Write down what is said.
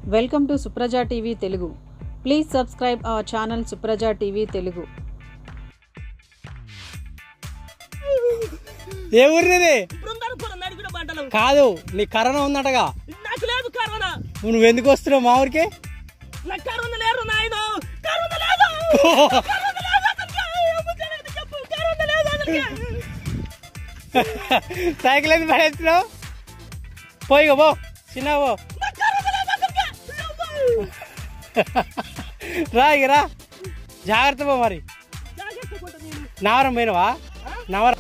Welcome to Supraja TV Telugu please subscribe our channel Supraja TV Telugu ఏ ఊరిది బృందాలపురం నడిపిన పంటలు కాదు నీ కరోనా ఉందటగా నాకు లేదు కరోనా నువ్వు ఎందుకు వస్తున్నావు మా ఊరికి నాకు కరోనా లేరు నాయన కరోనా లేదు కరోనా లేదు అతనికి. అమ్మ జరగదు చెప్పు కరోనా లేదు అతనికి. సైకిల్ ఎందుకు పడేస్తున్నావు పోయి ఇక పో చిన్న పో నాకు కరోనా లేదు అతనికి. అమ్మ. రా ఇక రా జాగ్రత్త పో మరి జాగ్రత్త పడ్డ నేను. నవరం పోయినవా నవరం